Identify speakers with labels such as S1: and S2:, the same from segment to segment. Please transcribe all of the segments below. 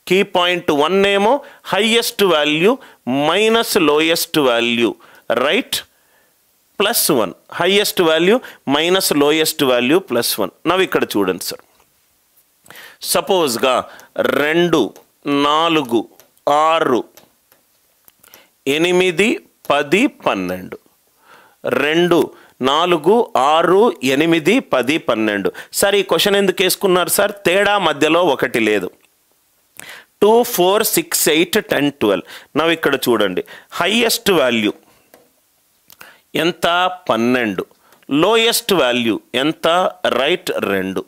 S1: key point one ఏమో highest value minus lowest value right plus one highest value minus lowest value plus one నవ్వు ఇక్కడ చూడండి sir సపోజ్గా రెండు నాలుగు ఆరు ఎనిమిది పది పన్నెండు రెండు నాలుగు ఆరు ఎనిమిది పది పన్నెండు సార్ ఈ క్వశ్చన్ ఎందుకు వేసుకున్నారు సార్ తేడా మధ్యలో ఒకటి లేదు two four six eight ten twelve నవ్వు ఇక్కడ చూడండి హయ్యెస్ట్ వాల్యూ ఎంత పన్నెండు లోయెస్ట్ వాల్యూ ఎంత రైట్ రెండు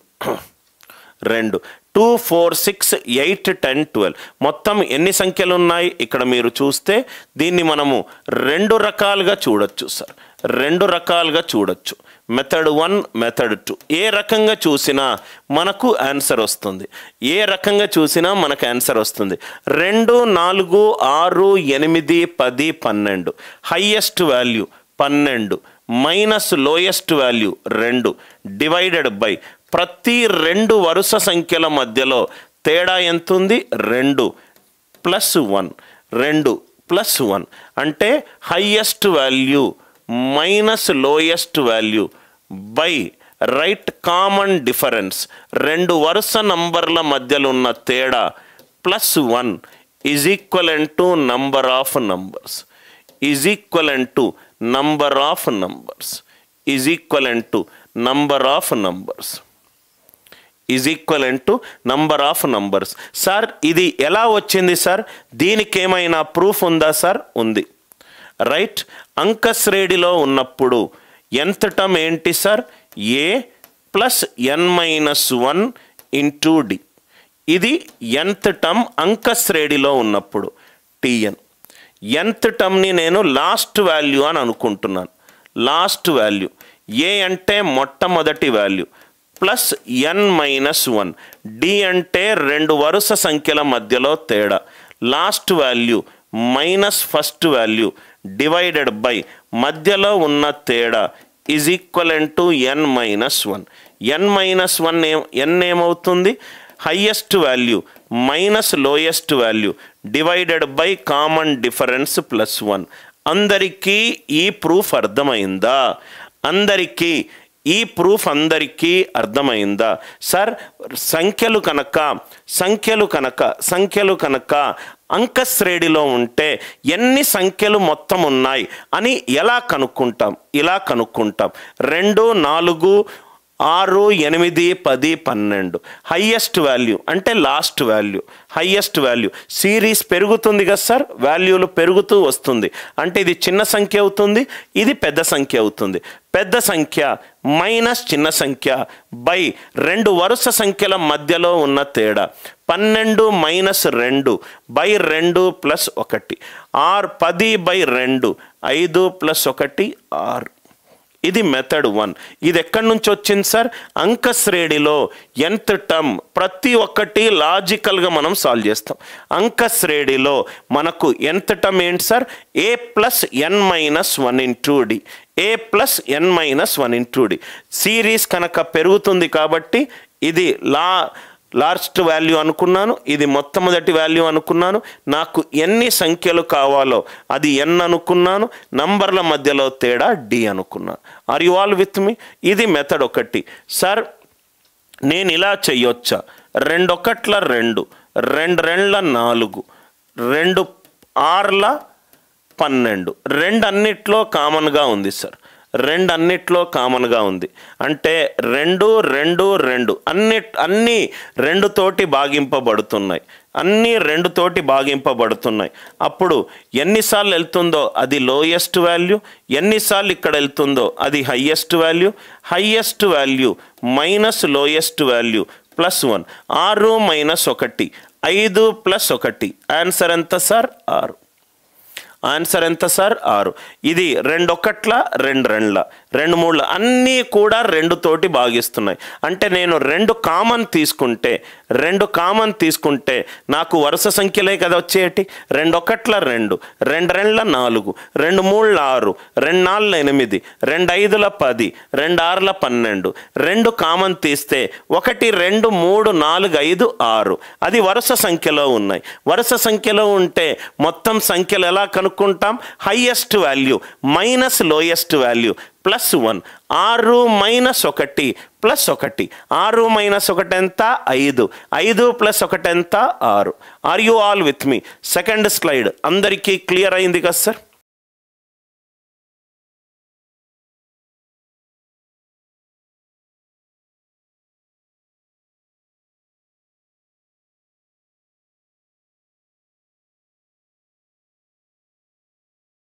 S1: రెండు two four six eight ten twelve మొత్తం ఎన్ని సంఖ్యలు ఉన్నాయి ఇక్కడ మీరు చూస్తే దీన్ని మనము రెండు రకాలుగా చూడొచ్చు సార్ రెండు రకాలుగా చూడొచ్చు మెథడ్ వన్ మెథడ్ టూ ఏ రకంగా చూసినా మనకు ఆన్సర్ వస్తుంది ఏ రకంగా చూసినా మనకు ఆన్సర్ వస్తుంది రెండు నాలుగు ఆరు ఎనిమిది పది పన్నెండు హయ్యెస్ట్ వాల్యూ పన్నెండు మైనస్ లోయెస్ట్ వాల్యూ రెండు డివైడెడ్ బై ప్రతి రెండు వరుస సంఖ్యల మధ్యలో తేడా ఎంత ఉంది రెండు ప్లస్ వన్ రెండు ప్లస్ వన్ అంటే highest value minus lowest value by right common difference రెండు వరుస నంబర్ల మధ్యలో ఉన్న తేడా plus one is equivalent to number of numbers is equivalent to number of numbers is equivalent to number of numbers is equivalent to number of numbers sir ఇది ఎలా వచ్చింది sir దీనికి ఏమైనా ప్రూఫ్ ఉందా సార్ ఉంది రైట్ అంక శ్రేణిలో ఉన్నప్పుడు ఎంత టర్మ్ ఏంటి sir a plus n minus one into d ఇది ఎంత టర్మ్ అంక శ్రేణిలో ఉన్నప్పుడు టిఎన్ ఎంత టర్మ్ని నేను లాస్ట్ వాల్యూ అని అనుకుంటున్నాను లాస్ట్ వాల్యూ ఏ అంటే మొట్టమొదటి value plus n minus one d అంటే రెండు వరుస సంఖ్యల మధ్యలో తేడా last value minus first value divided by మధ్యలో ఉన్న తేడా is equivalent to n minus one n minus one ఏం ఎన్ ఏమవుతుంది highest value minus lowest value divided by common difference plus one అందరికీ ఈ ప్రూఫ్ అర్థమైందా అందరికీ ఈ ప్రూఫ్ అందరికీ అర్థమైందా సార్ సంఖ్యలు కనుక సంఖ్యలు కనుక సంఖ్యలు కనుక అంక శ్రేణిలో ఉంటే ఎన్ని సంఖ్యలు మొత్తం ఉన్నాయి అని ఎలా కనుక్కుంటాం ఇలా కనుక్కుంటాం రెండు నాలుగు ఆరు ఎనిమిది పది పన్నెండు హయ్యెస్ట్ వాల్యూ అంటే last value highest value series పెరుగుతుంది కదా సార్ వాల్యూలు పెరుగుతూ వస్తుంది అంటే ఇది చిన్న సంఖ్య అవుతుంది ఇది పెద్ద సంఖ్య అవుతుంది పెద్ద సంఖ్య మైనస్ చిన్న సంఖ్య బై రెండు వరుస సంఖ్యల మధ్యలో ఉన్న తేడా పన్నెండు మైనస్ రెండు బై రెండు ప్లస్ ఒకటి ఆరు పది బై రెండు ఐదు ప్లస్ ఒకటి ఆరు ఇది మెథడ్ వన్ ఇది ఎక్కడి నుంచి వచ్చింది సార్ అంక శ్రేణిలో ఎంత టర్మ్ ప్రతి ఒక్కటి లాజికల్గా మనం సాల్వ్ చేస్తాం అంక శ్రేణిలో మనకు ఎంత టర్మ్ ఏంటి sir a plus n minus one into d a plus n minus one into d series కనుక పెరుగుతుంది కాబట్టి ఇది లా లాస్ట్ వాల్యూ అనుకున్నాను ఇది మొట్టమొదటి వాల్యూ అనుకున్నాను నాకు ఎన్ని సంఖ్యలు కావాలో అది ఎన్ అనుకున్నాను నంబర్ల మధ్యలో తేడా డి అనుకున్నాను are you all with me ఇది మెథడ్ ఒకటి సార్ నేను ఇలా చెయ్యొచ్చా రెండొకట్ల రెండు రెండు రెండ్ల నాలుగు రెండు ఆర్ల పన్నెండు రెండు అన్నిట్లో కామన్గా ఉంది సార్ రెండు అన్నిట్లో కామన్గా ఉంది అంటే రెండు రెండు రెండు అన్ని అన్నీ రెండుతోటి భాగింపబడుతున్నాయి అన్నీ రెండుతోటి భాగింపబడుతున్నాయి అప్పుడు ఎన్నిసార్లు వెళ్తుందో అది లోయెస్ట్ వాల్యూ ఎన్నిసార్లు ఇక్కడ వెళ్తుందో అది highest value highest value minus lowest value plus one ఆరు మైనస్ ఒకటి ఐదు ప్లస్ ఒకటి ఆన్సర్ ఎంత సార్ ఆరు ఆన్సర్ ఎంత సార్ ఆరు ఇది రెండొకట్ల రెండు రెండ్ల రెండు మూడు అన్నీ కూడా రెండు తోటి భాగిస్తున్నాయి అంటే నేను రెండు కామన్ తీసుకుంటే రెండు కామన్ తీసుకుంటే నాకు వరుస సంఖ్యలే కదా వచ్చేటి రెండు ఒకట్ల రెండు రెండు రెండ్ల నాలుగు రెండు మూడుల ఆరు రెండు నాలుగుల ఎనిమిది రెండు ఐదుల పది రెండు ఆరుల పన్నెండు రెండు కామన్ తీస్తే ఒకటి రెండు మూడు నాలుగు ఐదు ఆరు అది వరుస సంఖ్యలో ఉన్నాయి వరుస సంఖ్యలో ఉంటే మొత్తం సంఖ్యలు ఎలా కనుక్కుంటాం highest value minus lowest value plus one ఆరు మైనస్ ఒకటి ప్లస్ ఒకటి ఆరు మైనస్ ఒకటి ఎంత ఐదు ఐదు ప్లస్ ఒకటి ఎంత ఆరు are you all with me second slide అందరికీ క్లియర్ అయింది కదా సార్